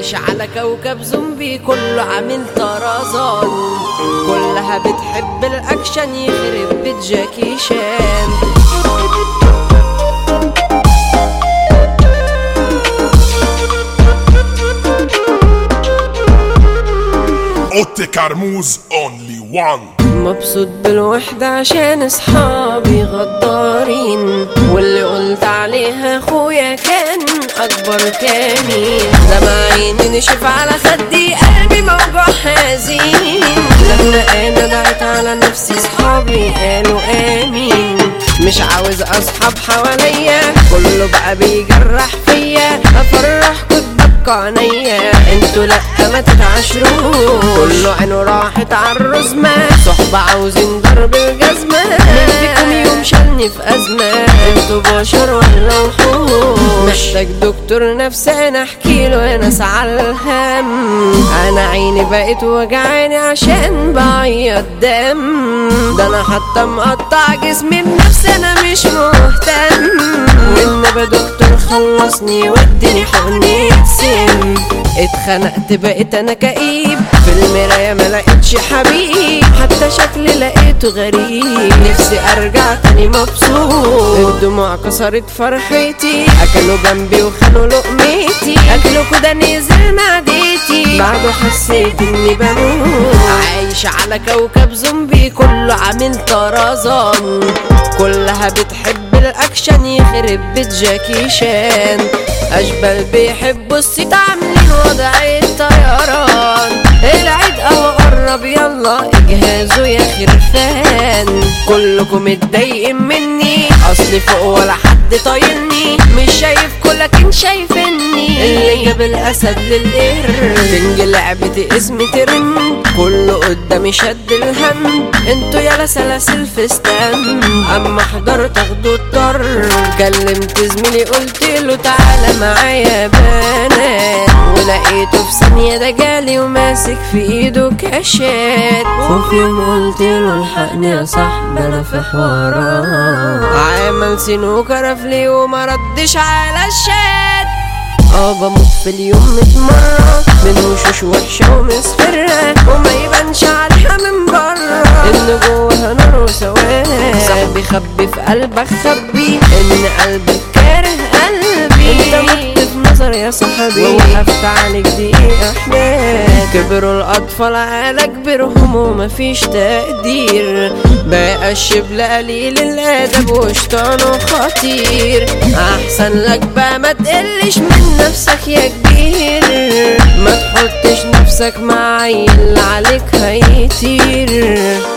عايش على كوكب زومبي كله عامل طرزان كلها بتحب الاكشن يخرب بيت جاكي شان اوتي كرموز اونلي وان مبسوط بالوحدة عشان اصحابي غدارين واللي قلت عليها اخويا كان اكبر كاني لما عيني نشف على خدي قلبي موجوع حزين لما انا دعيت على نفسي صحابي قالوا امين مش عاوز اصحاب حواليا كله بقى بيجرح فيا افرحكوا تبكوا عينيا انتوا لا ما تتعاشروا كله عينه راحت على الرزمة صحبة عاوزين ضرب الجزمة مين فيكم يوم شالني في أزمة انتوا بشر ولا وحوش محتاج دكتور نفساني احكي له انا على الهم انا عيني بقت وجعاني عشان بعيط دم ده انا حتى مقطع جسمي بنفسي انا مش مهتم والنبي دكتور خلصني واديني حقني سم اتخنقت بقيت انا كئيب في المراية ما لقيتش حبيب حتى شكلي لقيته غريب نفسي ارجع تاني مبسوط الدموع كسرت فرحتي اكلوا جنبي وخانوا لقمتي اكلوا كده نزل معدتي بعده حسيت اني بموت عايش على كوكب زومبي كله عامل طرزان كلها بتحب الاكشن يخرب بيت جاكي شان اشبال بيحبوا الصيت عاملين وضع الطيران العيد اهو قرب يلا اجهزوا يا خرفان كلكم متضايقين مني اصلي فوق ولا حد طايلني مش شايفكوا لكن شايفني اللي جاب الاسد للقر تنج لعبتي اسمي ترند كله قدامي شد الهم انتوا يالا سلاسل في ستان اما حضرت اخدوا الطر كلمت زميلي قلت له تعالى معايا بنات ولقيته في ثانية ده جالي وماسك في ايده كاشات وفي يوم قلت له الحقني يا صاحبي انا في حوارات عمل سنوكة رفلي وما ردش على الشات اه بموت في اليوم ميت مرة من وشوش وحشة ومصفرة وما يبانش عليها من برا ان جواها نار وسواد صاحبي خبي في قلبك خبي ان قلبك كاره قلبي انت مت في نظر يا صاحبي ووقفت عليك دقيقة احباب كبروا الاطفال على كبرهم ومفيش تقدير بقى الشبل قليل الادب وشطانه خطير احسن لك بقى ما تقلش من نفسك يا كبير ما تحطش نفسك مع عيل عليك هيطير